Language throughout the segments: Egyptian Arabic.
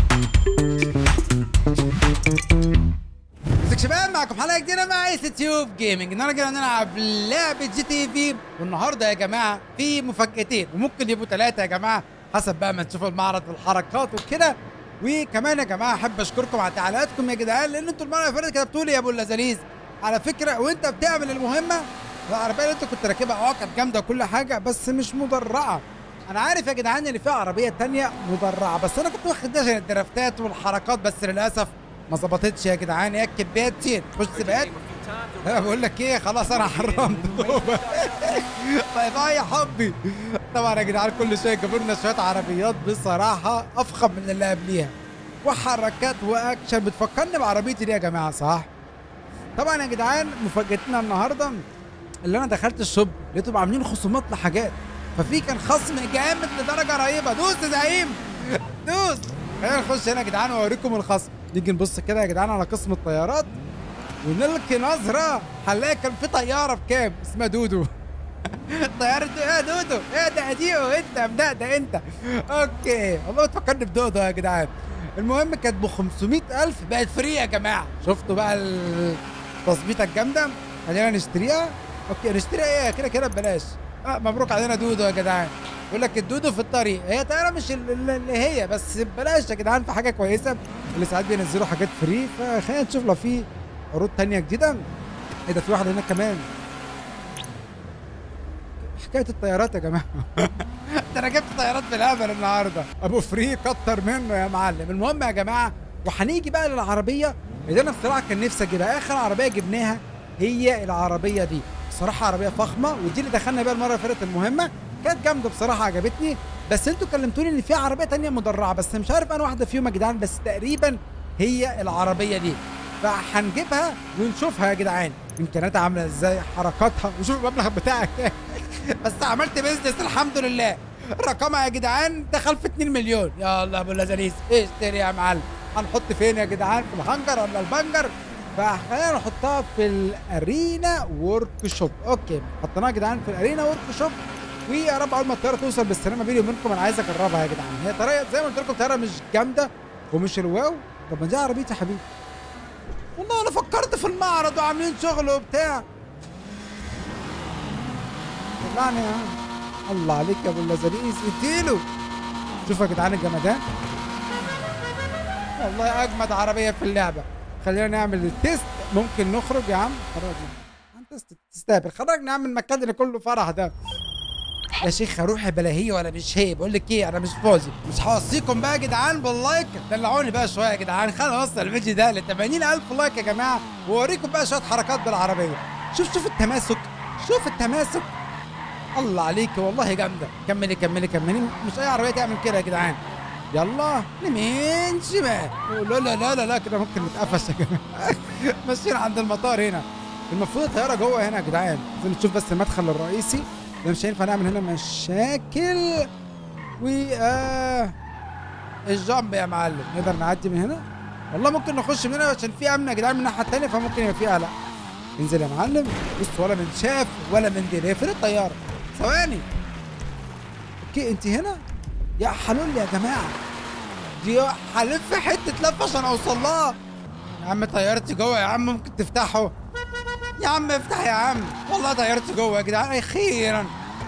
ازيك شباب معكم حلقه جديده مع ايس تيوب جيمنج النهارده جايين نلعب لعبه جي تي في والنهارده يا جماعه في مفاجاتين وممكن يبقوا ثلاثه يا جماعه حسب بقى ما تشوفوا المعرض والحركات وكده وكمان يا جماعه احب اشكركم على تعليقاتكم يا جدعان لان انتوا المره اللي فاتت كتبتوا لي يا ابو اللذاذيز على فكره وانت بتعمل المهمه العربيه اللي انت كنت راكبها اه كانت جامده وكل حاجه بس مش مدرعه انا عارف يا جدعان ان في عربيه تانية مدرعه بس انا كنت واخد ده عشان الدرافتات والحركات بس للاسف ما ظبطتش يا جدعان هي كبات تين خش سباقات انا بقول لك ايه خلاص انا حرمت باي باي يا حبي طبعا يا جدعان كل شويه جابوا لنا شويه عربيات بصراحه افخم من اللي قبليها وحركات واكشن بتفكرني بعربيتي دي يا جماعه صح طبعا يا جدعان مفاجاتنا النهارده اللي انا دخلت الشوب لقيتهم عاملين خصومات لحاجات ففي كان خصم جامد لدرجه رهيبه دوس يا زعيم دوس خلينا نخش هنا يا جدعان واوريكم الخصم نيجي نبص كده يا جدعان على قسم الطيارات ونلقي نظره هنلاقي كان في طياره بكام اسمها دودو طيارة ايه يا دودو؟ ايه ده اديو انت ده ده انت اوكي والله تفكرني بدودو يا جدعان المهم كانت ب 500000 بقت فري يا جماعه شفتوا بقى التظبيطه الجامده خلينا نشتريها اوكي نشتريها ايه كده كده ببلاش آه مبروك علينا دودو يا جدعان يقول لك الدودو في الطريق هي طياره مش ال- اللي هي بس ببلاش يا جدعان في حاجه كويسه اللي ساعات بينزلوا حاجات فري فخلينا نشوف لو في عروض تانية جديده ايه ده في واحده هناك كمان حكايه الطيارات يا جماعه ده انا جبت طيارات بالهبل النهارده ابو فري كتر منه يا معلم المهم يا جماعه وهنيجي بقى للعربيه اللي انا بصراحه كان نفسي اجيبها اخر عربيه جبناها هي العربيه دي بصراحه عربيه فخمه ودي اللي دخلنا بيها المره اللي فاتت المهمه كانت جامده بصراحه عجبتني بس انتوا كلمتوني ان في عربيه تانية مدرعه بس مش عارف انا واحده فيهم يا جدعان بس تقريبا هي العربيه دي فهنجيبها ونشوفها يا جدعان امكانياتها عامله ازاي حركاتها وشوف المبلغ بتاعك بس عملت بيزنس الحمد لله رقمها يا جدعان دخل في 2 مليون يا الله ابو اللذاذيز اشتري يا معلم هنحط فين يا جدعان في الهنجر ولا البنجر فخلينا نحطها في الارينا ورك شوب اوكي حطيناها يا جدعان في الارينا ورك شوب ويا رب اول ما الطياره توصل بالسلامه بيني وبينكم انا عايز اجربها يا جدعان هي طريقه زي ما قلت لكم طياره مش جامده ومش الواو طب ما دي عربيتي يا حبيبي والله انا فكرت في المعرض وعاملين شغل وبتاع طلعني يا عم الله عليك يا ابو اللذاذيز اديله شوفوا يا جدعان الجمدان والله اجمد عربيه في اللعبه خلينا نعمل التيست ممكن نخرج يا عم خرجنا انت تستهبل خرجنا يا عم المكان اللي كله فرح ده يا شيخ اروح بلاهيه ولا مش هي بقول لك ايه انا مش فاضي مش هوصيكم بقى يا جدعان باللايك دلعوني بقى شويه يا جدعان خلينا نوصل الفيديو ده ل 80000 لايك يا جماعه واوريكم بقى شويه حركات بالعربيه شوف شوف التماسك شوف التماسك الله عليك والله جامده كملي كملي كملي مش اي عربيه تعمل كده يا جدعان يلا يمين شمال لا لا لا لا لا كده ممكن نتقفش يا جماعه ماشيين عند المطار هنا المفروض الطياره جوه هنا يا جدعان عايزين نشوف بس المدخل الرئيسي ده مش هينفع نعمل هنا مشاكل و آه الجامب يا معلم نقدر نعدي من هنا والله ممكن نخش من هنا عشان في امن يا جدعان من الناحيه الثانيه فممكن يبقى في قلق انزل يا معلم بص ولا من شاف ولا من دي هي فين الطياره ثواني اوكي انت هنا يا حلول يا جماعه دي هلف حته لفه عشان اوصل لها يا عم طيارتي جوه يا عم ممكن تفتحه يا عم افتح يا عم والله طيارتي جوه يا جدعان اخيرا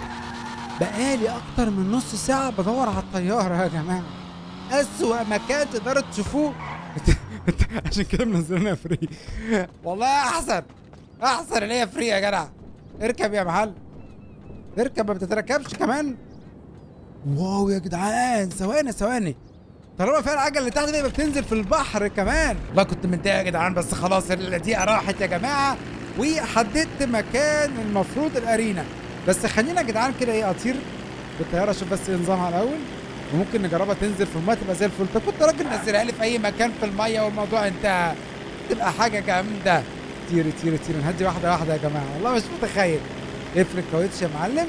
بقالي اكتر من نص ساعه بدور على الطياره يا جماعه اسوأ مكان تقدروا تشوفوه عشان كده منزلينها فري والله احسن احسن اللي هي فري يا جدع اركب يا معلم اركب ما بتتركبش كمان واو يا جدعان ثواني ثواني طالما فيها العجله اللي تحت دي يبقى بتنزل في البحر كمان والله كنت متضايق يا جدعان بس خلاص الدقيقه راحت يا جماعه وحددت مكان المفروض الارينا بس خلينا يا جدعان كده ايه اطير بالطياره اشوف بس ايه نظامها الاول وممكن نجربها تنزل في الميه تبقى زي الفل طب كنت راجل نزلها لي في اي مكان في الميه والموضوع انتهى تبقى حاجه جامده طيري طيري طيري نهدي واحده واحده يا جماعه والله مش متخيل افرك كاوتش يا معلم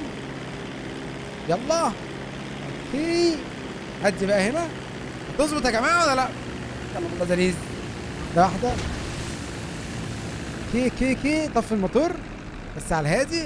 يلا اوكي هدي بقى هنا هتظبط يا جماعه ولا لا يلا والله دليز ده واحده كي كي كي طفي الموتور بس على الهادي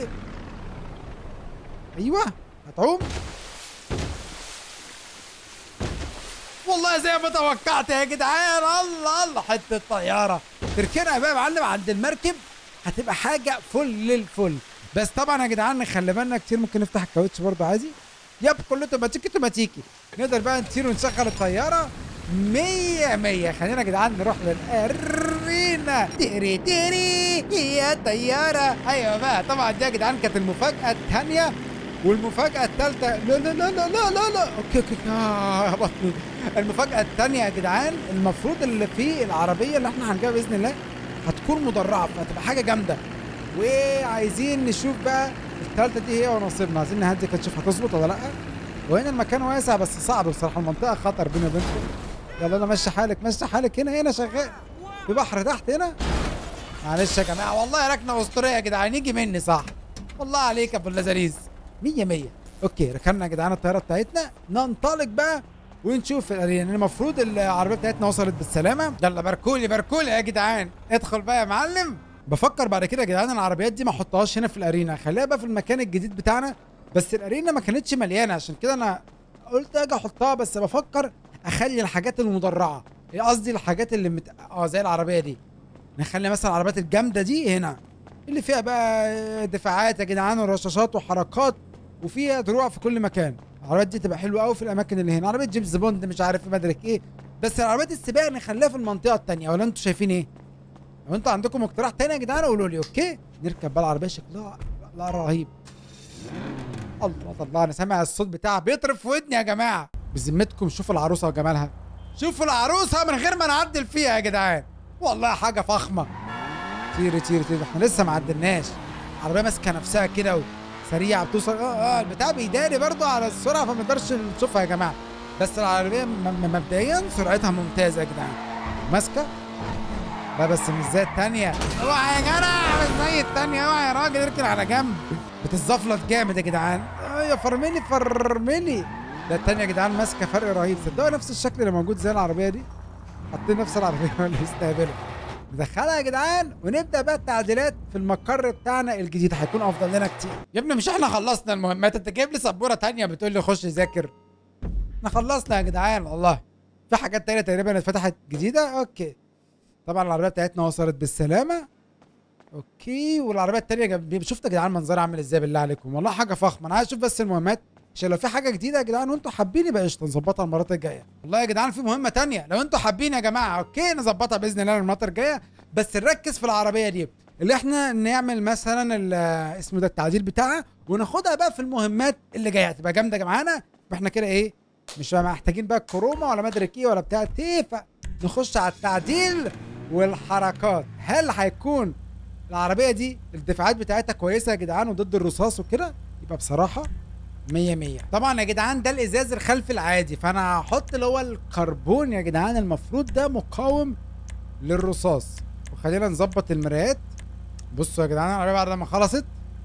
ايوه هتعوم والله زي ما توقعت يا جدعان الله الله حته طياره تركنها بقى يا معلم عند المركب هتبقى حاجه فل للفل بس طبعا يا جدعان نخلي بالنا كتير ممكن نفتح الكاوتش برضه عادي يب كله توماتيكي توماتيكي نقدر بقى نطير ونشغل الطياره مية مية خلينا يا جدعان نروح للأرينا تيري تيري يا طيارة أيوة بقى طبعا دي يا جدعان كانت المفاجأة الثانية والمفاجأة الثالثة لا لا لا لا لا لا لا اوكي اوكي آه بطني المفاجأة الثانية يا جدعان المفروض اللي في العربية اللي احنا هنجيبها بإذن الله هتكون مدرعة فهتبقى حاجة جامدة وعايزين نشوف بقى الثالثة دي هي ونصيبنا عايزين نهدي كده نشوف هتظبط ولا لا وهنا المكان واسع بس صعب بصراحة المنطقة خطر بيني وبينكم يلا يلا مشي حالك مشي حالك هنا هنا شغال في بحر تحت هنا معلش يا جماعة والله ركنة أسطورية يا جدعان يجي مني صح والله عليك يا ابو اللذاذيز مية مية اوكي ركبنا يا جدعان الطيارة بتاعتنا ننطلق بقى ونشوف الارينا المفروض العربية بتاعتنا وصلت بالسلامة يلا باركولي باركولي يا جدعان ادخل بقى يا معلم بفكر بعد كده يا جدعان العربيات دي ما احطهاش هنا في الارينا خليها بقى في المكان الجديد بتاعنا بس الارينا ما كانتش مليانة عشان كده انا قلت اجي احطها بس بفكر اخلي الحاجات المدرعة قصدي الحاجات اللي مت... اه زي العربية دي نخلي مثلا العربيات الجامدة دي هنا اللي فيها بقى دفاعات يا جدعان ورشاشات وحركات وفيها دروع في كل مكان العربيات دي تبقى حلوه قوي في الاماكن اللي هنا عربيه جيمس بوند مش عارف ايه مدرك ايه بس العربيات السباق نخليها في المنطقه التانية ولا انتوا شايفين ايه لو انتوا عندكم اقتراح تاني يا جدعان قولوا لي اوكي نركب بقى العربيه شكلها لا رهيب الله الله انا سامع الصوت بتاعها بيطرب في ودني يا جماعه بذمتكم شوفوا العروسه وجمالها شوفوا العروسه من غير ما نعدل فيها يا جدعان والله حاجه فخمه طيري طيري طيري احنا لسه ما عدلناش العربيه ماسكه نفسها كده سريعه بتوصل اه اه البتاع بيداري برضه على السرعه فما نقدرش نشوفها يا جماعه بس العربيه م- مبدئيا سرعتها ممتازه يا جدعان ماسكه لا بس مش زي التانية اوعى يا جدع مش زي التانية اوعى يا راجل اركن على جنب بتتزفلط جامد يا جدعان اه يا فرملي فرملي ده التانية يا جدعان ماسكه فرق رهيب صدقوا نفس الشكل اللي موجود زي العربيه دي حاطين نفس العربيه اللي يستقبلوا ندخلها يا جدعان ونبدا بقى التعديلات في المقر بتاعنا الجديد هيكون افضل لنا كتير يا ابني مش احنا خلصنا المهمات انت جايب لي سبوره تانية بتقول لي خش ذاكر احنا خلصنا يا جدعان والله في حاجات تانية تقريبا اتفتحت جديده اوكي طبعا العربيه بتاعتنا وصلت بالسلامه اوكي والعربيه التانية جنب شفت يا جدعان منظرها عامل ازاي بالله عليكم والله حاجه فخمه انا عايز اشوف بس المهمات عشان لو في حاجه جديده يا جدعان وانتوا حابين يبقى قشطه نظبطها المرات الجايه والله يا جدعان في مهمه تانية لو انتوا حابين يا جماعه اوكي نظبطها باذن الله المرات الجايه بس نركز في العربيه دي اللي احنا نعمل مثلا ال- اسمه ده التعديل بتاعها وناخدها بقى في المهمات اللي جايه هتبقى جامده معانا واحنا كده ايه مش محتاجين بقى كروما ولا مدرك ايه ولا بتاع تيفا نخش على التعديل والحركات هل هيكون العربيه دي الدفاعات بتاعتها كويسه يا جدعان وضد الرصاص وكده يبقى بصراحه مية مية طبعا يا جدعان ده الازاز الخلفي العادي فانا هحط اللي هو الكربون يا جدعان المفروض ده مقاوم للرصاص وخلينا نظبط المرايات بصوا يا جدعان العربيه بعد ما خلصت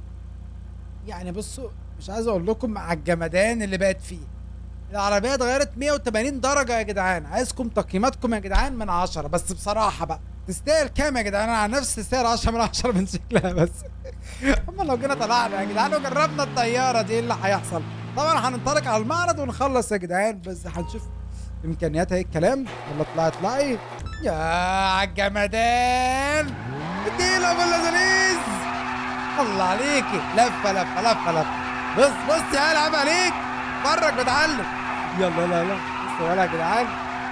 يعني بصوا مش عايز اقول لكم على الجمدان اللي بقت فيه العربيه اتغيرت 180 درجه يا جدعان عايزكم تقييماتكم يا جدعان من 10 بس بصراحه بقى تستاهل كام يا جدعان انا عن نفسي تستاهل 10 من 10 من شكلها بس اما لو جينا طلعنا يا جدعان وجربنا الطياره دي ايه اللي هيحصل طبعا هننطلق على المعرض ونخلص يا جدعان بس هنشوف امكانياتها ايه الكلام يلا اطلعي اطلعي يا عالجمدان اديله ابو اللذيذ الله عليكي لفه لفه لفه لفه بص بص يا العب عليك اتفرج بتعلم يلا لا لا بص يلا يا جدعان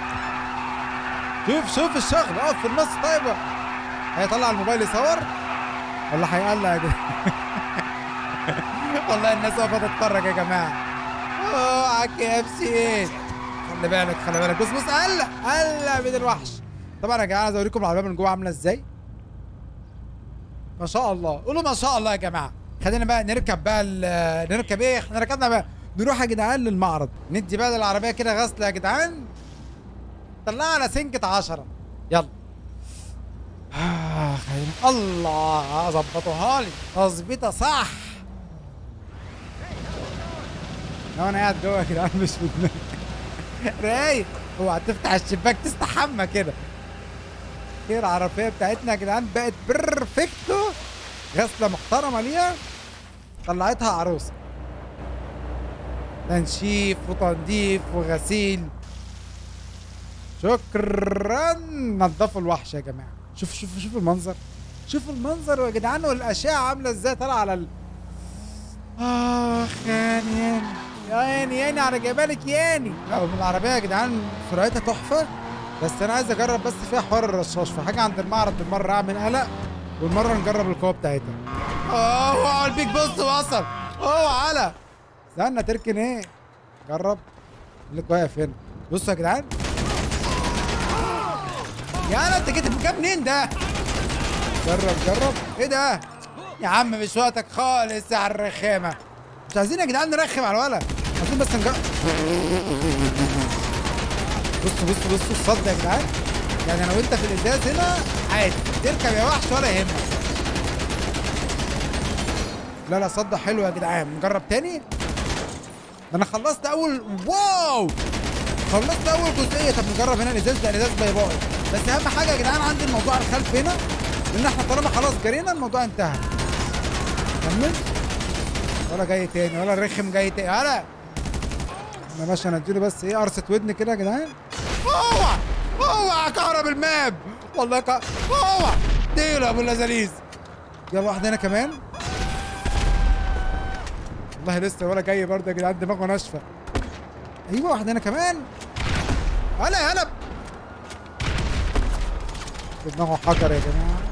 شوف شوف الشغل اقف في النص طيب هيطلع الموبايل يصور ولا هيقلع يا جدعان والله الناس واقفه تتفرج يا جماعه اوه على كي اف سي خلي بالك خلي بالك بص بص قلع قلع من الوحش طبعا يا جماعه عايز اوريكم العربيه من جوه عامله ازاي ما شاء الله قولوا ما شاء الله يا جماعه خلينا بقى نركب بقى ال- نركب ايه احنا ركبنا بقى نروح يا جدعان للمعرض ندي بقى للعربيه كده غسله يا جدعان طلعها على سنكة عشرة يلا آه خلينا الله ظبطوها لي تظبيطه صح لو انا قاعد جوه يا جدعان مش في دماغي رايق اوعى تفتح الشباك تستحمى كده كده العربيه بتاعتنا يا جدعان بقت بيرفكتو غسله محترمه ليها طلعتها عروسه تنشيف وتنظيف وغسيل شكرا نضفوا الوحش يا جماعه شوف شوف شوف المنظر شوف المنظر يا جدعان والاشعه عامله ازاي طالعه على ال... اخ ياني ياني ياني ياني على جبالك ياني لا العربيه يا جدعان سرعتها تحفه بس انا عايز اجرب بس فيها حوار الرشاش في حاجه عند المعرض بالمره اعمل قلق والمره نجرب القوه بتاعتها اوه البيك بوست وصل اوه على استنى تركن ايه جرب اللي واقف هنا بصوا يا جدعان يا انا انت جيت جاب منين ده جرب جرب ايه ده يا عم مش وقتك خالص على الرخامه مش عايزين يا جدعان نرخم على الولد عايزين بس نجرب بصوا بصوا بصوا الصد يا جدعان يعني لو انت في الازاز هنا عادي تركب يا وحش ولا يهمك لا لا صد حلو يا جدعان نجرب تاني ده انا خلصت اول واو خلصت اول جزئيه طب نجرب هنا الازاز ده الازاز باي باي بس اهم حاجه يا جدعان عندي الموضوع الخلف هنا لان احنا طالما خلاص جرينا الموضوع انتهى كمل ولا جاي تاني ولا الرخم جاي تاني ولا انا ماشي انا اديله بس ايه قرصه ودن كده يا جدعان اوعى اوعى كهرب الماب والله ك... اوعى اديله يا ابو اللذاذيز يلا واحده هنا كمان والله لسه ولا جاي برضه يا جدعان دماغه ناشفه ايوه واحده هنا كمان هلا هلا دماغه حجر يا جماعه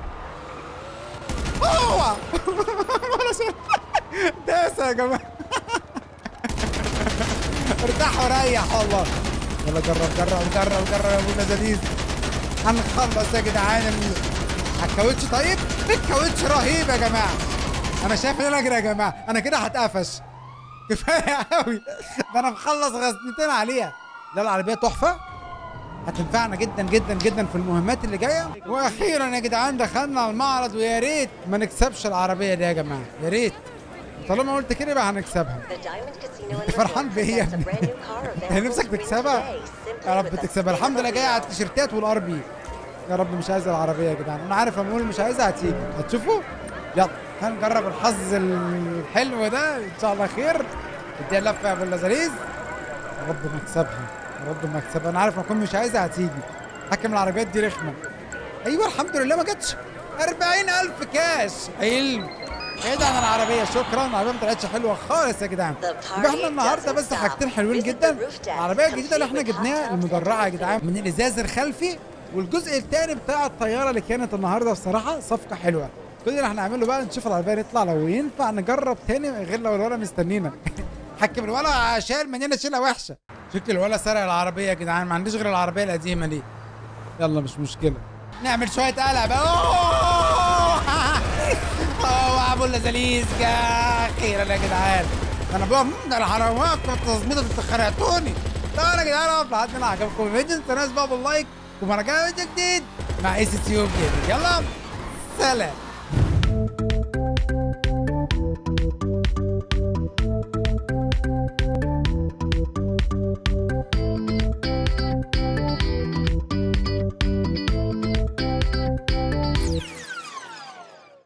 اوعى ولا شيء داس يا جماعه ارتاح وريح والله يلا جرب جرب جرب جرب يا ابو اللذاذيز هنخلص يا جدعان ال- على الكاوتش طيب الكاوتش رهيب يا جماعه انا شايف ان انا اجري يا جماعه انا كده هتقفش كفايه قوي ده انا مخلص غزنتين عليها لا العربيه تحفه هتنفعنا جدا جدا جدا في المهمات اللي جايه واخيرا يا جدعان دخلنا المعرض ويا ريت ما نكسبش العربيه دي يا جماعه يا ريت طالما قلت كده يبقى هنكسبها انت فرحان بايه يا ابني؟ انت نفسك تكسبها يا رب تكسبها الحمد لله جايه على التيشيرتات والار بي يا رب مش عايز العربيه يا جدعان انا عارف لما اقول مش عايزها هتيجي هتشوفوا يلا هنجرب الحظ الحلو ده ان شاء الله خير اديها لفه يا ابو اللذاذيز يا رب ما اكسبها يا رب ما اكسبها انا عارف لو كنت مش عايزها هتيجي حكم العربيات دي رخمه ايوه الحمد لله ما جاتش 40000 كاش حلو ايه ده عن العربيه شكرا العربيه ما طلعتش حلوه خالص يا جدعان يبقى احنا النهارده بس حاجتين حلوين جدا العربيه الجديده اللي احنا جبناها المدرعه يا جدعان من الازاز الخلفي والجزء الثاني بتاع الطياره اللي كانت النهارده بصراحه صفقه حلوه كل اللي احنا هنعمله بقى نشوف العربيه نطلع لو ينفع نجرب تاني غير لو الولا مستنينا حكم الولا شايل مننا شيله وحشه شكل الولا سرق العربيه يا جدعان ما عنديش غير العربيه القديمه دي يلا مش مشكله نعمل شويه قلق بقى أوه! اوه ابو اللذاذيز جا اخيرا يا جدعان انا بقى ده الحرامات والتظبيط اللي خرقتوني طبعا يا جدعان اقف لحد ما عجبكم الفيديو تنسوا بقى باللايك ومراجعه فيديو جديد مع اي سي تيوب يلا سلام